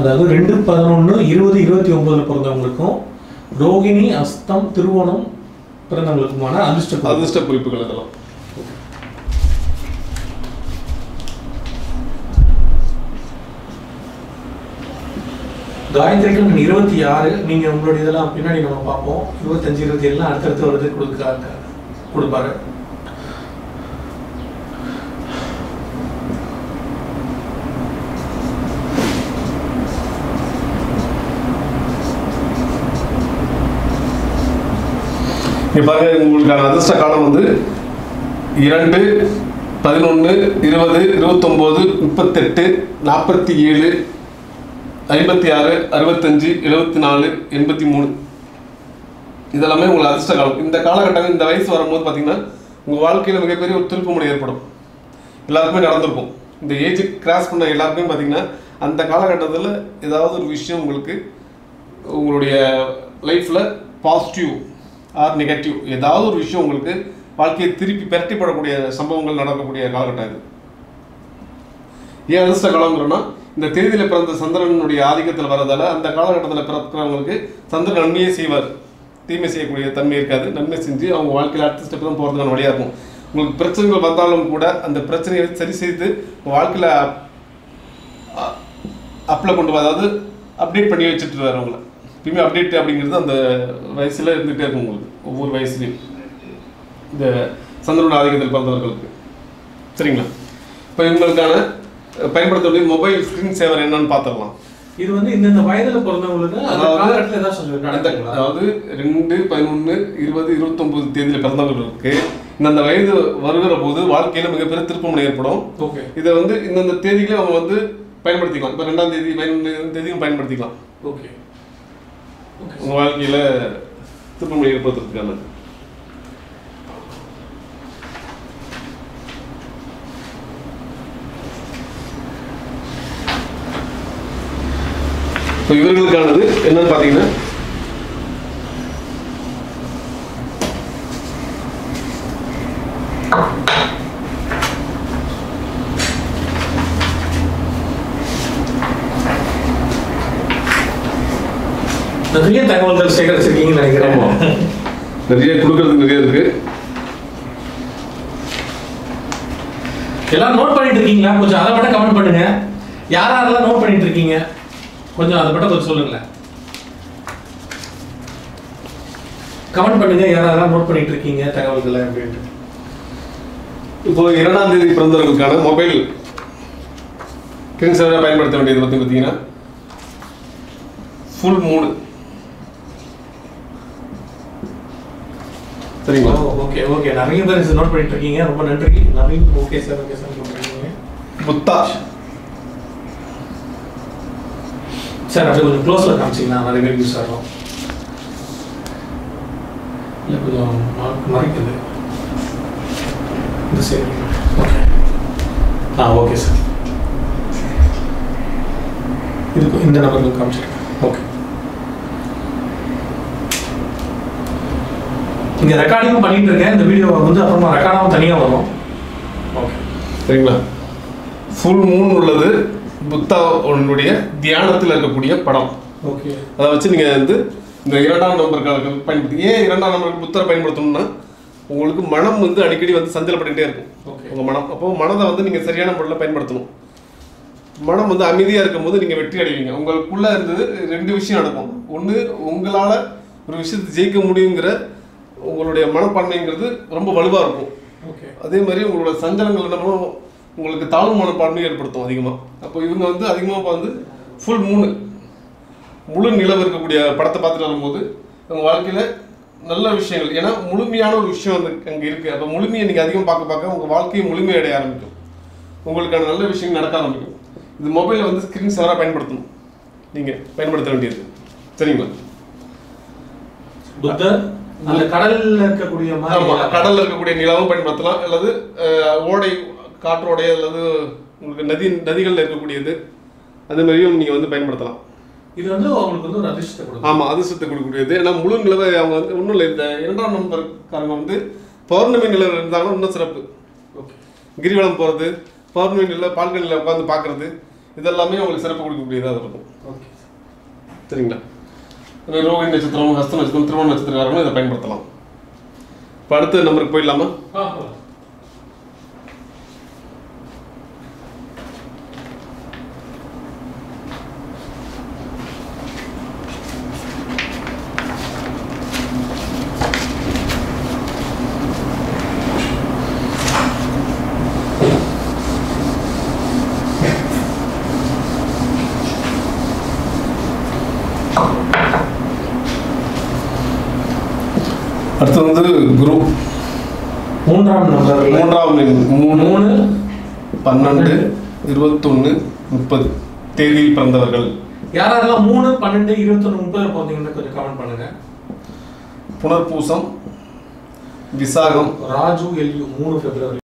அதாவது ரெண்டு பதினொன்று இருபது இருபத்தி ஒன்பதுல பிறந்தவங்களுக்கும் ரோகிணி அஸ்தம் திருவோணம் பிறந்தவங்களுக்குமான அதிர்ஷ்ட குறிப்பு. அதிர்ஷ்ட குறிப்புகள் இதெல்லாம் காயத்ரிக்கு இருபத்தி ஆறு நீங்க உங்களுடைய இதெல்லாம் பின்னாடி நம்ம பார்ப்போம் இருபத்தஞ்சு இருபத்தி ஏழுலாம் அடுத்தடுத்து வருது கொடுக்க கொடுப்பாரு இங்க பாருங்க உங்களுக்கான அதிர்ஷ்ட காலம் வந்து இரண்டு பதினொன்று இருபது இருபத்தொம்போது முப்பத்தெட்டு நாற்பத்தி ஏழு ஐம்பத்தி ஆறு அறுபத்தஞ்சு எழுபத்தி நாலு எண்பத்தி மூணு இதெல்லாமே உங்களுக்கு அதிர்ஷ்ட காலம் இந்த காலகட்டம் இந்த வயசு வரும்போது பார்த்தீங்கன்னா உங்கள் வாழ்க்கையில் மிகப்பெரிய ஒரு திருப்புமுனை ஏற்படும் எல்லாருக்குமே நடந்திருக்கும் இந்த ஏஜ் கிராஸ் பண்ண எல்லாருக்குமே பார்த்தீங்கன்னா அந்த காலகட்டத்தில் ஏதாவது ஒரு விஷயம் உங்களுக்கு உங்களுடைய லைஃப்பில் பாசிட்டிவ் ஆர் நெகட்டிவ் ஏதாவது ஒரு விஷயம் உங்களுக்கு வாழ்க்கையை திருப்பி பெரட்டிப்படக்கூடிய சம்பவங்கள் நடக்கக்கூடிய காலகட்டம் இது ஏன் அதிர்ஷ்ட காலங்கிறோன்னா இந்த தேதியில் பிறந்த சந்திரனுடைய ஆதிக்கத்தில் வர்றதால அந்த காலகட்டத்தில் பிறக்கிறவங்களுக்கு சந்திரன் நன்மையே செய்வார் தீமை செய்யக்கூடிய தன்மை இருக்காது நன்மை செஞ்சு அவங்க வாழ்க்கையில் அடுத்த ஸ்டெப் தான் போகிறதுக்கான வழியாக இருக்கும் உங்களுக்கு பிரச்சனைகள் வந்தாலும் கூட அந்த பிரச்சனையை சரி செய்து உங்க வாழ்க்கையில் அப்ளை கொண்டு வா அதாவது அப்டேட் பண்ணி வச்சுட்டு வர உங்களை எப்பயுமே அப்டேட் அப்படிங்கிறது அந்த வயசில் இருந்துகிட்டே இருக்கும் உங்களுக்கு ஒவ்வொரு வயசுலையும் இந்த சந்திரனோட ஆதிக்கத்தில் பிறந்தவர்களுக்கு சரிங்களா இப்போ இவங்களுக்கான அஹ், பயன்படுத்தக்கூடிய மொபைல் ஸ்க்ரீன் சேவர் என்னன்னு பார்த்துடலாம் இது வந்து இந்தந்த வயதுல பிறந்தவங்களுக்கு அந்த அதாவது- காலகட்டத்தில் ஏதாவது சொல்லி இந்த நடக்குங்களா அதாவது ரெண்டு பதினொன்று இருபது இருபத்தொம்பது தேதியில் பிறந்தவர்களுக்கு இந்தந்த வயது வருகிற போது வாழ்க்கையில் மிகப்பெரிய திருப்பமுனை ஏற்படும் ஓகே இதை வந்து இந்தந்த தேதிகளை அவங்க வந்து பயன்படுத்திக்கலாம் இப்போ ரெண்டாம் தேதி பதினொன்று தேதியும் பயன்படுத்திக்கலாம் ஓகே ஓகே உங்கள் வாழ்க்கையில் திருப்பமுனை ஏற்படுத்துறதுக்கானது இப்போ இவர்களுக்கானது என்னன்னு பார்த்தீங்கன்னா நிறைய தகவல்கள் சேகரிச்சிருக்கீங்கன்னு நினைக்கிறேன் ஆமா. நிறைய கொடுக்கறதுக்கு நிறைய இருக்கு எல்லாரும் நோட் பண்ணிட்டு இருக்கீங்களா கொஞ்சம் அதை மட்டும் கமெண்ட் பண்ணுங்க யார் யாரெல்லாம் நோட் பண்ணிட்டு இருக்கீங்க கொஞ்சம் அதை மட்டும் கொஞ்சம் சொல்லுங்களேன் கமெண்ட் பண்ணுங்க யார் யாரெல்லாம் நோட் பண்ணிட்டு இருக்கீங்க தகவல்களை அப்படின்ட்டு இப்போ இரண்டாம் தேதி பிறந்தவர்களுக்கான மொபைல் கிங்ஸரை பயன்படுத்த வேண்டியது பற்றி பார்த்தீங்கன்னா ஃபுல் மூணு சரிங்களா ஓகே ஓகே நிறைய பேர் நோட் பண்ணிட்டு இருக்கீங்க ரொம்ப நன்றி Naveen okay sir okay sir note பண்ணிருக்கீங்க புத்தா சார் அப்படியே கொஞ்சம் க்ளோஸ்ல காமிச்சிங்கன்னா நிறைய பேர் யூஸ் ஆகும் இல்லை கொஞ்சம் ம- மறைக்குது இந்த சரி ஓகே ஆ ஓகே சார் இதுக்கு இந்த நம்பருக்கு காமிச்சிருக்கேன் ஓகே இங்கே ரெக்கார்டிங்கும் பண்ணிட்டு இருக்கேன் இந்த வீடியோ வந்து அப்புறமா ரெக்கார்டாகவும் தனியாக வரும் ஓகே சரிங்களா ஃபுல் மூன் உள்ளது புத்தாவுடைய தியானத்தில் இருக்கக்கூடிய படம் ஓகே அதை வச்சு நீங்கள் வந்து இந்த இரண்டாம் நம்பருக்காக பயன்படுத்தி ஏன் இரண்டாம் நம்பருக்கு புத்தரை பயன்படுத்தணும்னா உங்களுக்கு மனம் வந்து அடிக்கடி வந்து சஞ்சலப்பட்டுக்கிட்டே இருக்கும் ஓகே உங்கள் மனம் அப்போ மனதை வந்து நீங்கள் சரியான முறையில் பயன்படுத்தணும் மனம் வந்து அமைதியாக இருக்கும்போது நீங்கள் வெற்றி அடைவீங்க உங்களுக்குள்ளே இருந்தது ரெண்டு விஷயம் நடக்கும் ஒன்று உங்களால் ஒரு விஷயத்தை ஜெயிக்க முடியுங்கிற உங்களுடைய மனப்பான்மைங்கிறது ரொம்ப வலுவாக இருக்கும் ஓகே அதே மாதிரி உங்களோட சஞ்சலங்கள் என்ன பண்ணும் உங்களுக்கு தாழ்வு மனப்பான்மை ஏற்படுத்தும் அதிகமாக அப்போ இவங்க வந்து அதிகமாக வந்து ஃபுல் மூணு முழு நிலவு இருக்கக்கூடிய படத்தை பார்த்துட்டு வரும்போது உங்க வாழ்க்கையில் நல்ல விஷயங்கள் ஏன்னா முழுமையான ஒரு விஷயம் வந்து அங்கே இருக்குது அப்போ முழுமையை நீங்கள் அதிகம் பார்க்க பார்க்க உங்கள் வாழ்க்கையை முழுமையடைய ஆரம்பிக்கும் உங்களுக்கான நல்ல விஷயங்கள் நடக்க ஆரம்பிக்கும் இது மொபைலை வந்து ஸ்க்ரீன் சேவராக பயன்படுத்தணும் நீங்கள் பயன்படுத்த வேண்டியது சரிங்களா புத்தர் அந்த கடல்ல இருக்கக்கூடிய ஆமா மாதிரி கடல்ல இருக்கக்கூடிய நிலாவும் பயன்படுத்தலாம் அல்லது அஹ், ஓடை காற்றோடை அல்லது உங்களுக்கு நதி நதிகள்ல இருக்கக்கூடியது அது மாதிரியும் நீங்க வந்து பயன்படுத்தலாம் இது வந்து அவங்களுக்கு வந்து ஒரு அதிர்ஷ்டத்தை கொடுக்கும் ஆமா அதிர்ஷ்டத்தை கொடுக்கக்கூடியது ஏன்னா முழு நிலவை அவங்க வந்து ஒன்றும் இல்லை இந்த இரண்டாம் நம்பர்காரங்க வந்து பௌர்ணமி நிலவில் இருந்தாலும் இன்னும் சிறப்பு ஓகே கிரிவலம் போறது பௌர்ணமி நில பால்கனியில் உட்காந்து பார்க்கறது இதெல்லாமே அவங்களுக்கு சிறப்பு கொடுக்கக்கூடியதாக இருக்கும் ஓகே சரிங்களா இந்த ரோகிணி நட்சத்திரம் ஹஸ்த நட்சத்திரம் திருமண நட்சத்திரக்காரங்களும் இதை பயன்படுத்தலாம் இப்போ அடுத்த நம்பருக்கு போயிடலாமா பார்க்கலாம் அடுத்து வந்து குரு மூன்றாம் நம்பர் மூன்றாம் எண் மூணு மூணு பன்னெண்டு இருபத்தொன்று முப்பது தேதியில் பிறந்தவர்கள் யாரெல்லாம் மூணு பன்னெண்டு இருபத்தொன்னு முப்பதுல போறீங்கன்னு கொஞ்சம் கமெண்ட் பண்ணுங்க புனர்பூசம் விசாகம் ராஜு எல்யூ மூணு பிப்ரவரி